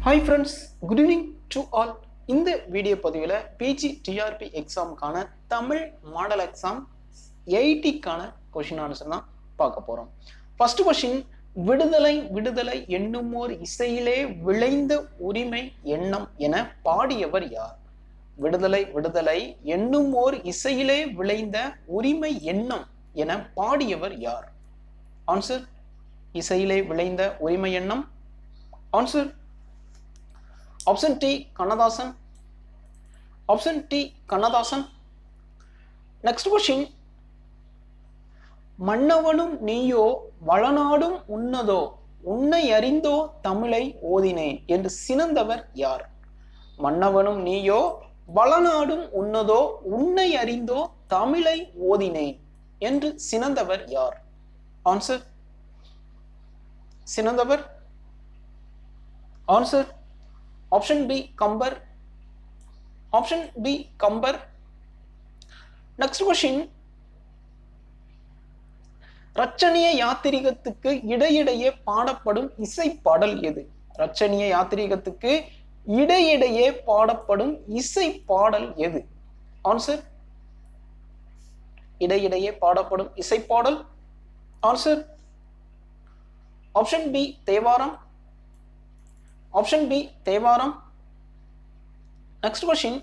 Hi friends good evening to all இந்த video பதிவில் PG TRB எக்ஸாமுக்கான தமிழ் மாடல் எக்ஸாம் எயிட்டிக்கான கொஷின் ஆன்சர் தான் பார்க்க போகிறோம் ஃபர்ஸ்ட் கொஷின் விடுதலை விடுதலை என்னுமோர் இசையிலே விளைந்த உரிமை எண்ணம் என பாடியவர் யார் விடுதலை விடுதலை என்னுமோர் இசையிலே விளைந்த உரிமை எண்ணம் என பாடியவர் யார் ஆன்சர் இசையிலே விளைந்த உரிமை எண்ணம் answer option D Kannadasan option D Kannadasan next question மன்னவனும் நீயோ வளநாடும் உன்னதோ உன்னை அறிந்தோ தமிழை ஓதினேன் என்று சினந்தவர் யார் மன்னவனும் நீயோ வளநாடும் உன்னதோ உன்னை அறிந்தோ தமிழை ஓதினேன் என்று சினந்தவர் யார் ஆன்சர் சினந்தவர் answer option B Kambar option B Kambar next question ரச்சனிய யாத்திரிகத்துக்கு இடையிடையே பாடப்படும் இசை பாடல் எது ரச்சனிய யாத்திரிகத்துக்கு இடையிடையே பாடப்படும் இசை பாடல் எது ஆன்சர் இடையிடையே பாடப்படும் இசை பாடல் answer option B Thevaram option B Thevaram next question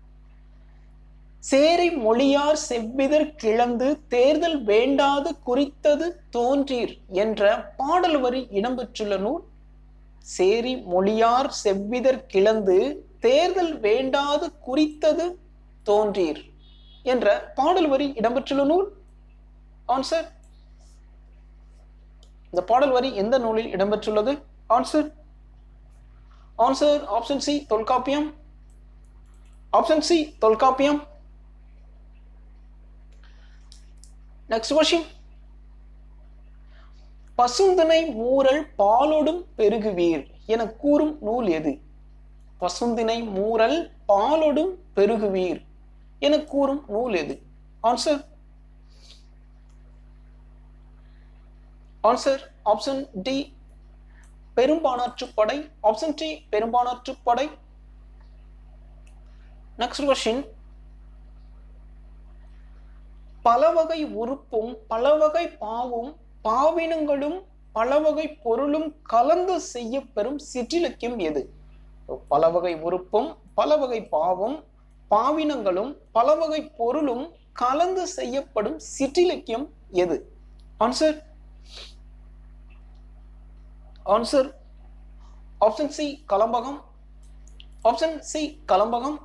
சேரி மொழியார் செவ்விதர் கிளந்து தேர்தல் வேண்டாது குறித்தது தோன்றீர் என்ற பாடல் வரி இடம்பெற்றுள்ள நூல் சேரி மொழியார் செவ்விதர் கிளந்து தேர்தல் வேண்டாது குறித்தது தோன்றீர் என்ற பாடல் வரி இடம்பெற்றுள்ள நூல் ஆன்சர் இந்த பாடல் வரி எந்த நூலில் இடம்பெற்றுள்ளது answer answer option C Tholkappiyam option C Tholkappiyam next question பசுந்தினை மூரல் பாலோடும் பெருகுவீர் என கூறும் நூல் எது பசுந்தினை மூரல் பாலோடும் பெருகுவீர் என கூறும் நூல் எது answer answer option D Perumpanarruppadai option D Perumpanarruppadai next question பலவகை உறுப்பும் பலவகை பாவும் பாவினங்களும் பலவகை பொருளும் கலந்து செய்யப்பெறும் சிற்றிலக்கியம் எது பலவகை உறுப்பும் பலவகை பாவும் பாவினங்களும் பலவகை பொருளும் கலந்து செய்யப்படும் சிற்றிலக்கியம் எது ஆன்சர் ஆன்சர் ஆப்ஷன் சி கலம்பகம் ஆப்ஷன் சி கலம்பகம்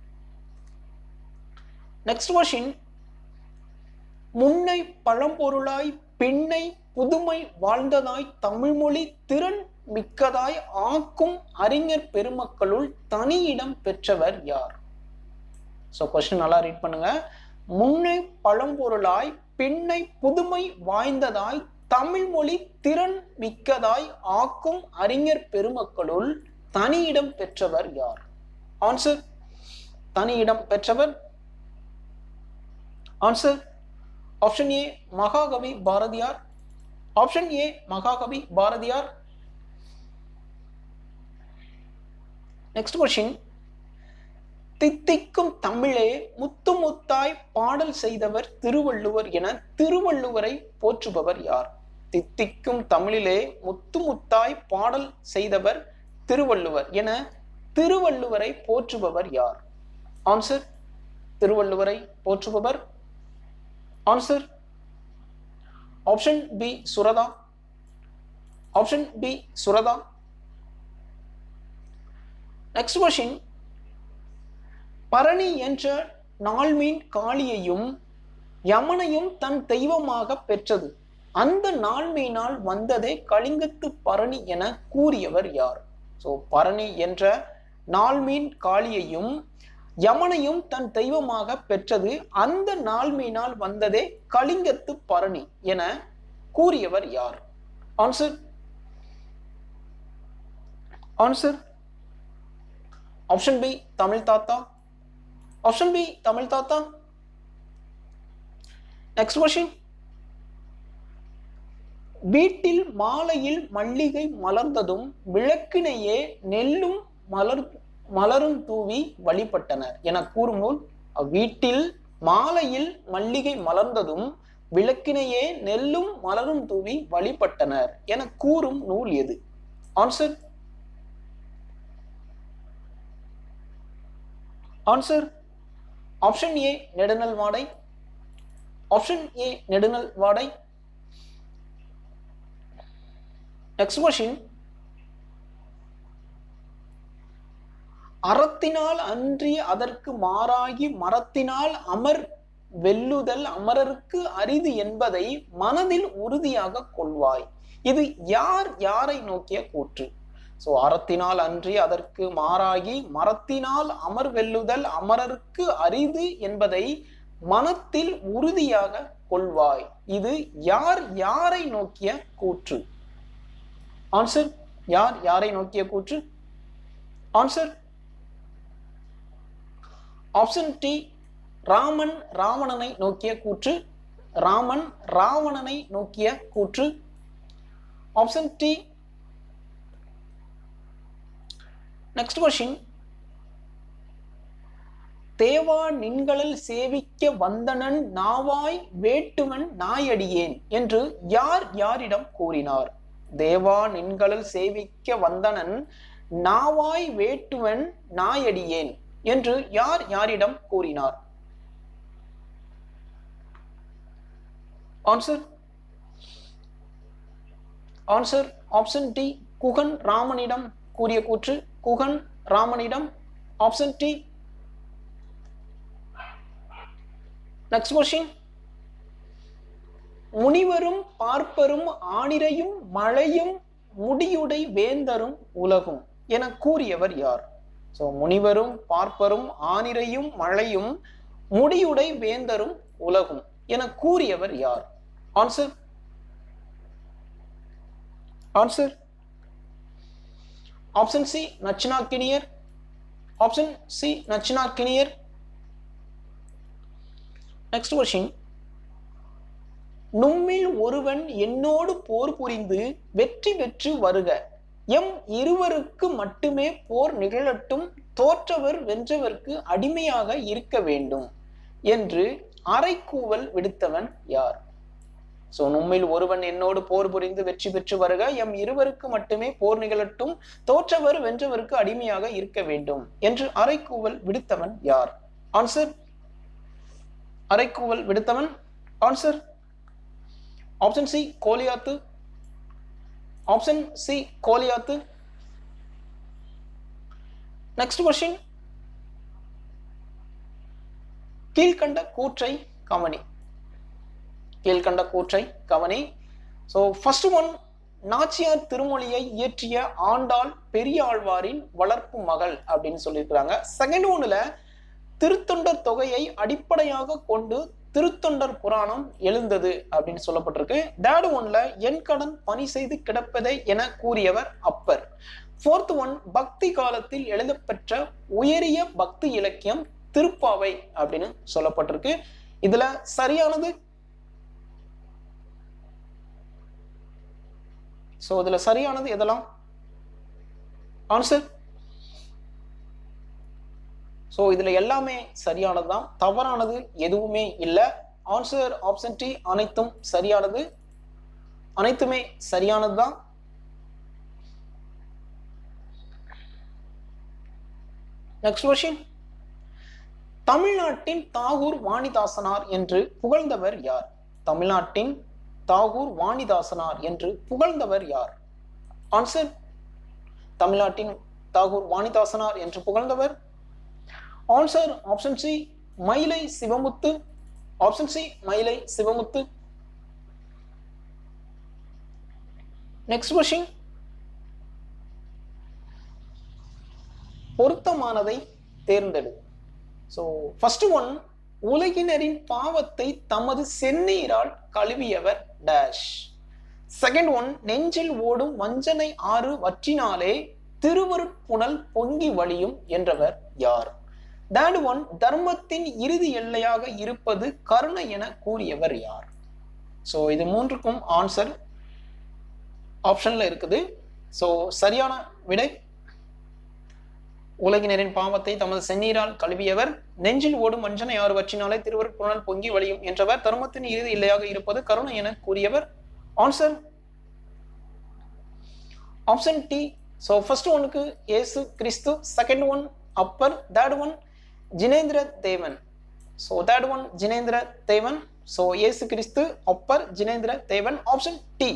நெக்ஸ்ட் கொஸ்டின் முன்னை பழம்பொருளாய் பின்னை புதுமை வாழ்ந்ததாய் தமிழ்மொழி திறன் மிக்கதாய் ஆக்கும் அறிஞர் பெருமக்களுள் தனி இடம் பெற்றவர் யார் ஸோ கொஸ்டின் நல்லா ரீட் பண்ணுங்க முன்னை பழம்பொருளாய் பின்னை புதுமை வாய்ந்ததாய் தமிழ் மொழி திறன் மிக்கதாய் ஆக்கும் அறிஞர் பெருமக்களுள் தனி இடம் பெற்றவர் யார் ஆன்சர் தனி இடம் பெற்றவர் ஆன்சர் ஆப்ஷன் ஏ மகாகவி பாரதியார் ஆப்ஷன் ஏ மகாகவி பாரதியார் நெக்ஸ்ட் கொஸ்டின் தித்திக்கும் தமிழே முத்து முத்தாய் பாடல் செய்தவர் திருவள்ளுவர் என திருவள்ளுவரை போற்றுபவர் யார் தித்திக்கும் தமிழிலே முத்து முத்தாய் பாடல் செய்தவர் திருவள்ளுவர் என திருவள்ளுவரை போற்றுபவர் யார் ஆன்சர் திருவள்ளுவரை போற்றுபவர் answer option B Suratha option B Suratha next question பரணி என்ற நாள்மீன் காளியையும் யமனையும் தன் தெய்வமாக பெற்றது அந்த நாள்மீனால் வந்ததே கலிங்கத்து பரணி என கூறியவர் யார் ஸோ பரணி என்ற நாள்மீன் காளியையும் யமனையும் தன் தெய்வமாக பெற்றது அந்த நாள்மீனால் வந்ததே கலிங்கத்து பரணி என கூறியவர் யார் answer answer option B Tamil Thatha option B Tamil தாத்தா நெக்ஸ்ட் கொஸ்டின் வீட்டில் மாலையில் மல்லிகை மலர்ந்ததும் விளக்கினையே நெல்லும் மலர் மலரும் தூவி வழிபட்டனர் என கூறும் நூல் வீட்டில் மாலையில் மல்லிகை மலர்ந்ததும் விளக்கினையே நெல்லும் மலரும் தூவி வழிபட்டனர் என கூறும் நூல் எது answer answer option A Nedunalvadai option A நெடுநல் வாடை நெக்ஸ்ட் கொஸ்டின் அறத்தினால் அன்றி அதற்கு மாறாகி மரத்தினால் அமர் வெல்லுதல் அமரருக்கு அரிது என்பதை மனதில் உறுதியாக கொள்வாய் இது யார் யாரை நோக்கிய கூற்று சோ அறத்தினால் அன்றி அதற்கு மாறாகி மரத்தினால் அமர் வெல்லுதல் அமரருக்கு அரிது என்பதை மனத்தில் உறுதியாக கொள்வாய் இது யார் யாரை நோக்கிய கூற்று ஆன்சர் யார் யாரை நோக்கிய கூற்று ஆன்சர் ஆப்ஷன் டி ராமன் ராவணனை நோக்கிய கூற்று ராமன் ராவணனை நோக்கிய கூற்று ஆப்ஷன் டி நெக்ஸ்ட் கொஸ்டின் தேவா நின்களில் சேவிக்க வந்தனன் நாவாய் வேட்டுவன் நாயடியேன் என்று யார் யாரிடம் கூறினார் தேவா நின்களில் சேவிக்க வந்தனன் நாவாய் வேட்டுவன் நாயடியேன் என்று யார் யாரிடம் கூறினார் answer answer option D Guhan ராமனிடம் கூறிய கூற்று குகன் ராமனிடம் ஆப்ஷன் டி நெக்ஸ்ட் கொஸ்டின் முனிவரும் பார்ப்பரும் ஆணிரையும் மழையும் முடியுடை வேந்தரும் உலகும் என கூறியவர் யார் சோ முனிவரும் பார்ப்பரும் ஆனிரையும் மழையும் முடியுடை வேந்தரும் உலகும் என கூறியவர் யார் answer answer option C Nachinarkkiniyar option C Nachinarkkiniyar next question நும்மில் ஒருவன் என்னோடு போர் புரிந்து வெற்றி பெற்று வருக எம் இருவருக்கு மட்டுமே போர் நிகழட்டும் தோற்றவர் வென்றவர்க்கு அடிமையாக இருக்க வேண்டும் என்று அரைக்கூவல் விடுத்தவன் யார் சோ நம்மில் ஒருவன் என்னோடு போர் புரிந்து வெற்றி பெற்று வருக எம் இருவருக்கு மட்டுமே போர் நிகழட்டும் தோற்றவர் வென்றவருக்கு அடிமையாக இருக்க வேண்டும் என்று அரைக்கூவல் விடுத்தவன் யார் ஆன்சர் அரைக்கூவல் விடுத்தவன் answer option C Goliath option C Goliath next question கீழ்கண்ட கூற்றை கவனி கீழ்கண்ட கூற்றை கவனி ஸோ ஃபர்ஸ்ட் ஒன் நாச்சியார் திருமொழியை இயற்றிய ஆண்டாள் பெரியாழ்வாரின் வளர்ப்பு மகள் அப்படின்னு சொல்லியிருக்கிறாங்க செகண்ட் ஒன்னுல திருத்தொண்டர் தொகையை அடிப்படையாக கொண்டு திருத்தொண்டர் புராணம் எழுந்தது அப்படின்னு சொல்லப்பட்டிருக்கு தேர்ட் ஒன்ல என் கடன் பணி செய்து கிடப்பதை என கூறியவர் அப்பர் ஃபோர்த் ஒன் பக்தி காலத்தில் எழுதப்பெற்ற உயரிய பக்தி இலக்கியம் திருப்பாவை அப்படின்னு சொல்லப்பட்டிருக்கு இதுல சரியானது சோ இதுல சரியானது எதெல்லாம் ஆன்சர் ஸோ இதுல எல்லாமே சரியானது தான் தவறானது எதுவுமே இல்லை ஆன்சர் ஆப்ஷன் டி அனைத்தும் சரியானது அனைத்துமே சரியானது தான் நெக்ஸ்ட் கொஸ்டின் தமிழ்நாட்டின் தாகூர் வாணிதாசனார் என்று புகழ்ந்தவர் யார் தமிழ்நாட்டின் தாகூர் வாணிதாசனார் என்று புகழ்ந்தவர் யார் ஆன்சர் தமிழ்நாட்டின் தாகூர் வாணிதாசனார் என்று புகழ்ந்தவர் answer option C Mayilai Sivamuthu option C Mayilai Sivamuthu next question பொருத்தமானதை தேர்ந்தெடு ஸோ ஃபர்ஸ்ட் ஒன் உலகினரின் பாவத்தை தமது செந்நீரால் கழுவியவர் டேஷ் செகண்ட் ஒன் நெஞ்சில் ஓடும் வஞ்சனை ஆறு வற்றினாலே திருவருட்புணல் பொங்கி வழியும் என்றவர் யார் தேர்ட் ஒன் தர்மத்தின் இறுதி எல்லையாக இருப்பது கருணை என கூறியவர் யார் ஸோ இது மூன்றுக்கும் ஆன்சர் ஆப்ஷன்ல இருக்குது ஸோ சரியான விடை உலகினரின் பாவத்தை தமது செந்நீரால் கழுவியவர் நெஞ்சில் ஓடும் மஞ்சனை ஆறு வற்றினாலே திருவர் புனல் பொங்கி வழியும் என்றவர் தர்மத்தின் இறுதி இல்லையாக இருப்பது கருணை என கூறியவர் answer option D so first ஒனுக்கு Yesu Kiristhu second one Appar third one Jinendra Devan so third one Jinendra Devan so Yesu Kiristhu Appar Jinendra Devan option D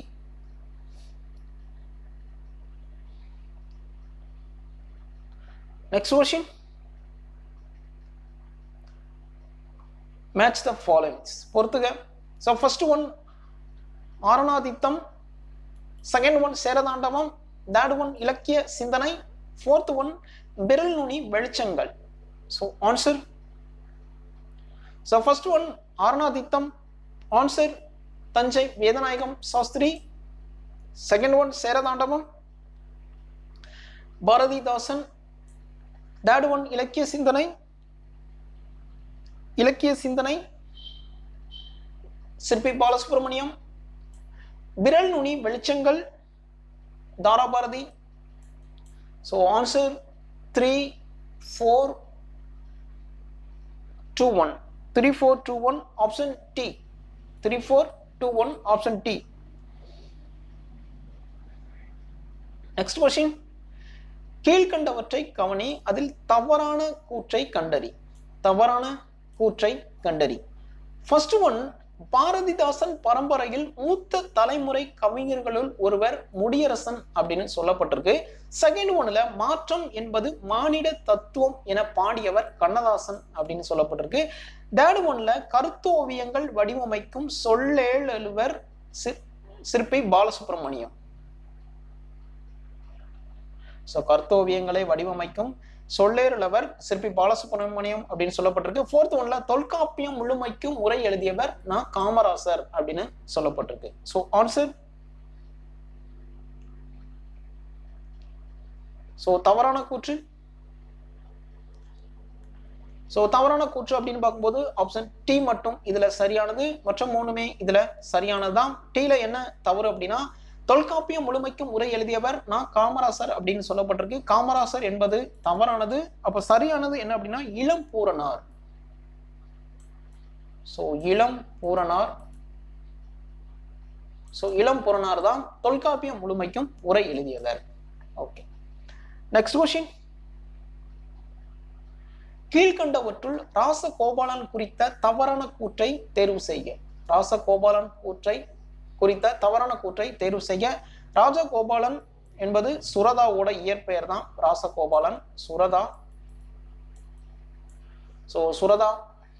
Next question. Match the followings. பொறுத்துக so first one Aranathitham second one Cheradhandavam third one Ilakkiya Sinthanai fourth one Viral Nuni Velichangal so answer so first one Aranathitham answer Thanjai Vedanayagam Sastri second one Cheradhandavam Bharathidasan third one Ilakkiya Sinthanai Ilakkiya Sinthanai Sirpi Balasubramaniam Viral Nuni Velichangal Tharabharathi so answer three four two one three four two one option D three four two one option D next question கீழ்கண்டவற்றை கவனி அதில் தவறான கூற்றை கண்டறி தவறான கூற்றை கண்டறி first one Bharathidasan பரம்பரையில் மூத்த தலைமுறை கவிஞர்களுள் ஒருவர் முடியரசன் அப்படின்னு சொல்லப்பட்டிருக்கு செகண்ட் ஒன்ல மாற்றம் என்பது மானிட தத்துவம் என பாடியவர் கண்ணதாசன் அப்படின்னு சொல்லப்பட்டிருக்கு தேர்ட் ஒன்ல கருத்தோவியங்கள் வடிவமைக்கும் சொல்லேழுவர் சிற்பி பாலசுப்ரமணியம் ஸோ கர்த்தோவியங்களை வடிவமைக்கும் சொல்லேருளவர் சிற்பி பாலசுப்ரமணியம் அப்படின்னு சொல்லப்பட்டிருக்கு ஃபோர்த் ஒன்ல தொல்காப்பியம் முழுமைக்கும் உரை எழுதியவர் நான் காமராசர் அப்படின்னு சொல்லப்பட்டிருக்கு ஸோ ஆன்சர் ஸோ தவறான கூற்று ஸோ தவறான கூற்று அப்படின்னு பார்க்கும்போது ஆப்ஷன் டி மட்டும் இதுல சரியானது மற்ற மூணுமே இதுல சரியானதுதான் டீல என்ன தவறு அப்படின்னா தொல்காப்பியம் முழுமைக்கும் உரை எழுதியவர் நான் காமராசர் அப்படின்னு சொல்லப்பட்டிருக்கு காமராசர் என்பது தவறானது அப்ப சரியானது என்ன அப்படின்னா இளம் பூரணார் சோ இளம் பூரணார் சோ இளம் பூரணார் தான் தொல்காப்பியம் முழுமைக்கும் உரை எழுதியவர் ஓகே நெக்ஸ்ட் கொஸ்டின் கீழ்கண்டவற்றுள் ராசகோபாலன் குறித்த தவறான கூற்றை தேர்வு செய்க ராசகோபாலன் கூற்றை குறித்த தவறான கூற்றை தேர்வு செய்ய ராஜகோபாலன் என்பது சுரதாவோட இயற்பெயர் தான் Rasagopalan Suratha so Suratha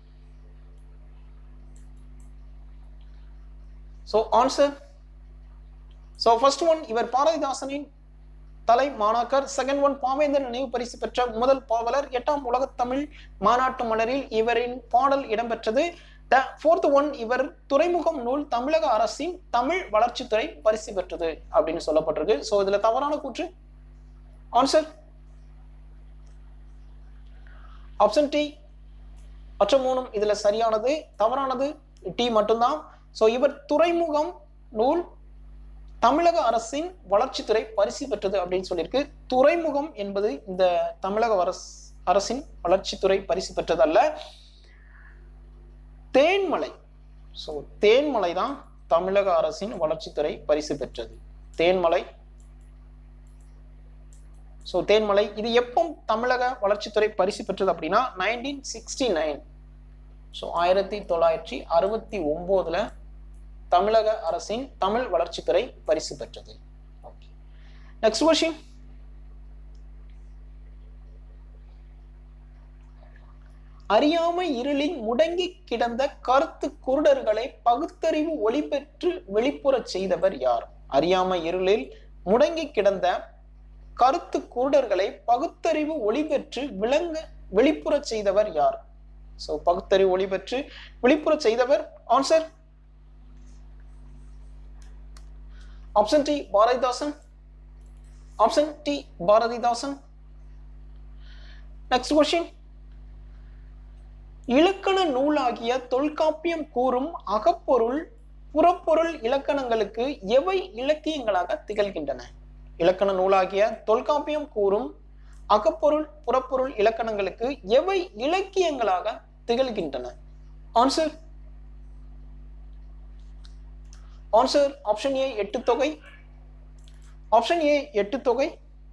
so answer so first one இவர் பாரதிதாசனின் தலை மாணாக்கர் செகண்ட் ஒன் பாவேந்தர் நினைவு பரிசு பெற்ற முதல் பாவலர் எட்டாம் உலகத் தமிழ் மாநாட்டு மலரில் இவரின் பாடல் இடம்பெற்றது ஃபோர்த் ஒன் இவர் துறைமுகம் நூல் தமிழக அரசின் தமிழ் வளர்ச்சித்துறை பரிசு பெற்றது அப்படின்னு சொல்லப்பட்டிருக்கு ஸோ இதுல தவறான கூற்று ஆன்சர் ஆப்ஷன் டி மற்ற மூணும் இதுல சரியானது தவறானது டி மட்டும்தான் ஸோ இவர் துறைமுகம் நூல் தமிழக அரசின் வளர்ச்சித்துறை பரிசு பெற்றது அப்படின்னு சொல்லியிருக்கு துறைமுகம் என்பது இந்த தமிழக அரசு அரசின் வளர்ச்சித்துறை பரிசு பெற்றதல்ல தேன்மலை ஸோ தேன்மலை தான் தமிழக அரசின் வளர்ச்சித்துறை பரிசு பெற்றது தேன்மலை ஸோ தேன்மலை இது எப்போ தமிழக வளர்ச்சித்துறை பரிசு பெற்றது அப்படின்னா நைன்டீன் சிக்ஸ்டி நைன் ஸோ ஆயிரத்தி தொள்ளாயிரத்தி அறுபத்தி ஒம்போதுல தமிழக அரசின் தமிழ் வளர்ச்சித்துறை பரிசு பெற்றது ஓகே நெக்ஸ்ட் கொஸ்டின் அறியாமை இருளில் முடங்கி கிடந்த கருத்து குருடர்களை பகுத்தறிவு ஒளி பெற்று வெளிப்புறச் செய்தவர் யார் அறியாமை இருளில் முடங்கி கிடந்த கருத்து குருடர்களை பகுத்தறிவு ஒளி பெற்று விளங்க வெளிப்புறச் செய்தவர் யார் சோ பகுத்தறிவு ஒளி பெற்று வெளிப்புறச் செய்தவர் answer option D Bharathidasan option D Bharathidasan next question இலக்கண நூலாகிய தொல்காப்பியம் கூறும் அகப்பொருள் புறப்பொருள் இலக்கணங்களுக்கு எவை இலக்கியங்களாக திகழ்கின்றன இலக்கண நூலாகிய தொல்காப்பியம் கூறும் அகப்பொருள் புறப்பொருள் இலக்கணங்களுக்கு எவை இலக்கியங்களாக திகழ்கின்றன ஆன்சர் ஆன்சர் ஆப்ஷன் ஏ எட்டு தொகை ஆப்ஷன் ஏ எட்டு தொகை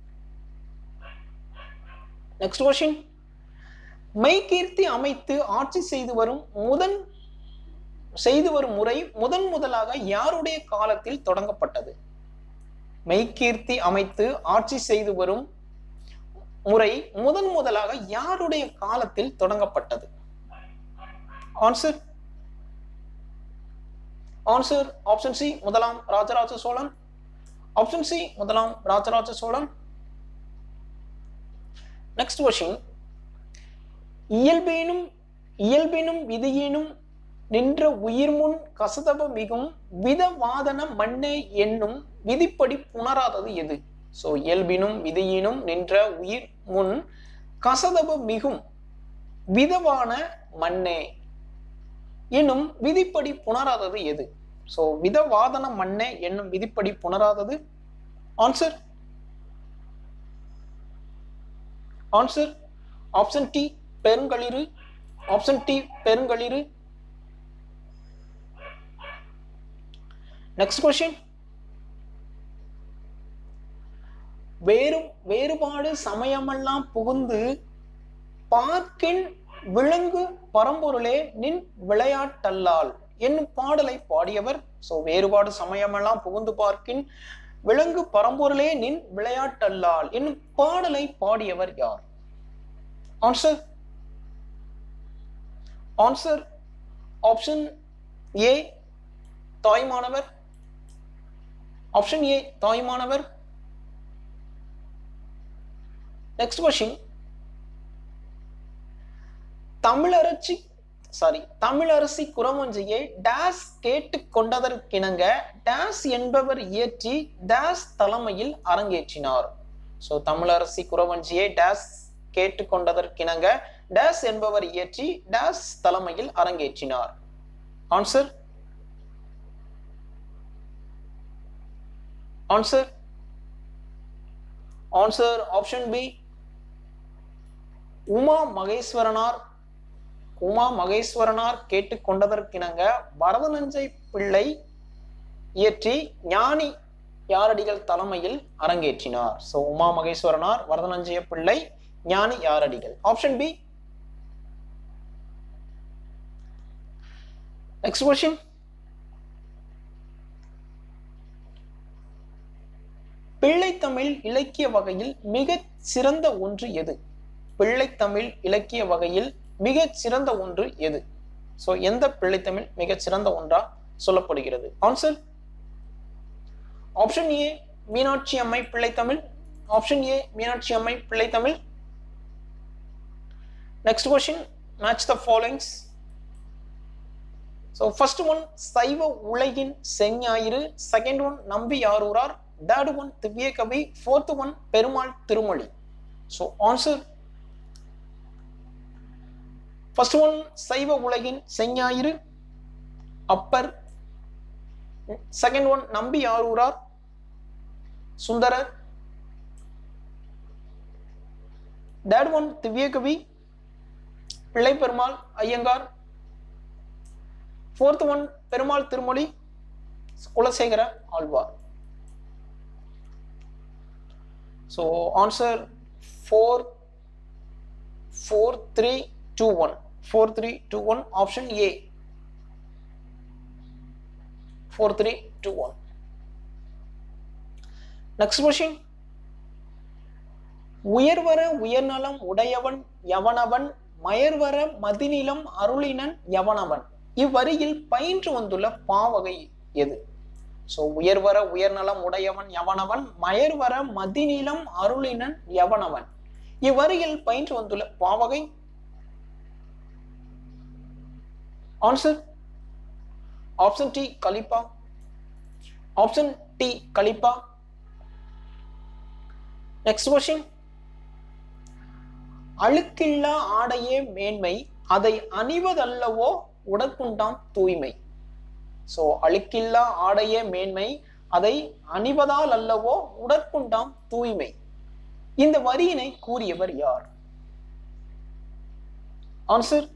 நெக்ஸ்ட் கொஸ்டின் மெய்கீர்த்தி அமைத்து ஆட்சி செய்து வரும் முதன் செய்து வரும் முறை முதன் முதலாக யாருடைய காலத்தில் தொடங்கப்பட்டது மெய்கீர்த்தி அமைத்து ஆட்சி செய்து வரும் முறை முதன் முதலாக யாருடைய காலத்தில் தொடங்கப்பட்டது ஆன்சர் ஆன்சர் ஆப்ஷன் சி முதலாம் ராஜராஜ சோழன் ஆப்ஷன் சி முதலாம் ராஜராஜ சோழன் நெக்ஸ்ட் கொஸ்டின் இயல்பேனும் இயல்பினும் விதியேனும் நின்ற உயிர்முன் கசதப மிகும் விதவாதன மண்ணே என்னும் விதிப்படி புணராதது எது சோ இயல்பினும் விதியினும் நின்ற உயிர் முன் கசதப மிகும் விதவான மண்ணே என்னும் விதிப்படி புணராதது எது சோ விதவாதன மண்ணே என்னும் விதிப்படி புணராதது ஆன்சர் ஆன்சர் ஆப்ஷன் டி பெருங்களிறு ஆப்ஷன் டி பெருங்களிறு நெக்ஸ்ட் கொஸ்டின் வேறு வேறுபாடு சமயமெல்லாம் புகுந்து பார்க்கின் விலங்கு பரம்பொருளே நின் விளையாட்டல்லால் என்னும் பாடலை பாடியவர் சோ வேறுபாடு சமயமெல்லாம் புகுந்து பார்க்கின் விலங்கு பரம்பொருளே நின் விளையாட்டல்லால் என்னும் பாடலை பாடியவர் யார் answer answer option A Thayumanavar option A Thayumanavar next question Tamilarasi sorry Tamilarasi குரமஞ்சியை டேஸ் கேட்டு கொண்டதற்கிணங்க டேஸ் என்பவர் இயற்றி டேஸ் தலைமையில் அரங்கேற்றினார் சோ தமிழரசி குரவஞ்சியை டேஸ் கேட்டுக்கொண்டதற்கிணங்க டேஸ் என்பவர் இயற்றி டேஸ் தலைமையில் அரங்கேற்றினார் answer answer answer option B Uma Maheswaranar Uma Maheswaranar கேட்டுக்கொண்டதற்கிணங்க பரதநஞ்சை பிள்ளை இயற்றி ஞானி யாரடிகள் தலைமையில் அரங்கேற்றினார் so Uma மகேஸ்வரனார் Varadananjaya Pillai Gnaniyaradigal option B next question பிள்ளைத்தமிழ் இலக்கிய வகையில் மிகச் சிறந்த ஒன்று எது பிள்ளைத்தமிழ் இலக்கிய வகையில் மிகச் சிறந்த ஒன்று எது சோ எந்த பிள்ளைத்தமிழ் மிகச் சிறந்த ஒன்றா சொல்லப்படுகிறது ஆன்சர் ஆப்ஷன் ஏ மீனாட்சி அம்மை பிள்ளைத்தமிழ் option A Meenakshi Ammai Pillaithamizh next question match the followings so first one சைவ உலகின் செஞ்ஞாயிறு செகண்ட் ஒன் நம்பி யாரூரார் third one Divya Kavi fourth one Perumal Thirumozhi so answer first one சைவ உலகின் செஞ்ஞாயிறு Appar second one Nambi Aroorar Sundarar third one Divyakavi Pillai Perumal Iyengar fourth one Perumal Thirumozhi Kulasekara Azhwar so answer four four three two one four three two one option A four three two one next question உயர்வர உயர்நலம் உடையவன் எவனவன் மயர்வர மதிநிலம் அருளினன் எவனவன் இவ்வரியில் பயின்று வந்துள்ள பாவகை எது சோ உயர்வர உயர்நலம் உடையவன் எவனவன் மயர்வர மதிநிலம் அருளினன் எவனவன் இவ்வரியில் பயின்று வந்துள்ள பாவகை ஆன்சர் ஆப்ஷன் டி கலிப்பா ஆப்ஷன் டி கலிப்பா நெக்ஸ்ட் கொஸ்டின் அழுக்கில்லா ஆடையே மேன்மை அதை அணிவதல்லவோ உடற்குண்டாம் தூய்மை ஸோ அழுக்கில்லா ஆடைய மேன்மை அதை அணிவதால் அல்லவோ உடற்கொண்டாம் தூய்மை இந்த வரியினை கூறியவர் யார் answer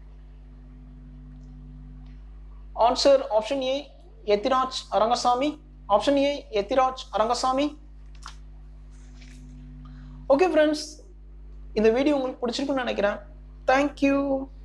answer option A Ethiraj Arangasamy option A Ethiraj Arangasamy okay friends இந்த வீடியோ உங்களுக்கு பிடிச்சிருக்குன்னு நினைக்கிறேன் தேங்க்யூ